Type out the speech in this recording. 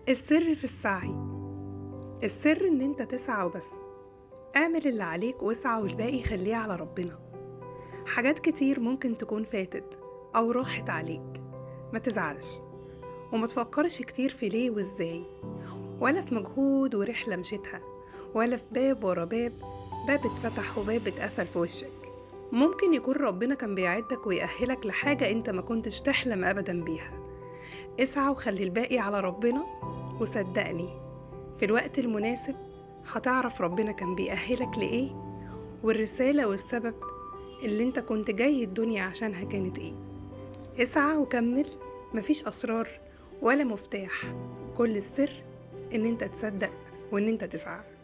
السر في السعي السر ان انت تسعى وبس اعمل اللي عليك واسعى والباقي خليه على ربنا حاجات كتير ممكن تكون فاتت او راحت عليك ما تزعلش وما تفكرش كتير في ليه وازاي ولا في مجهود ورحلة مشيتها ولا في باب ورا باب باب اتفتح وباب اتقفل في وشك ممكن يكون ربنا كان بيعدك ويأهلك لحاجة انت ما كنتش تحلم ابدا بيها اسعى وخلي الباقي على ربنا وصدقني في الوقت المناسب هتعرف ربنا كان بيأهلك لإيه والرسالة والسبب اللي انت كنت جاي الدنيا عشانها كانت ايه اسعى وكمل مفيش أسرار ولا مفتاح كل السر ان انت تصدق وان انت تسعى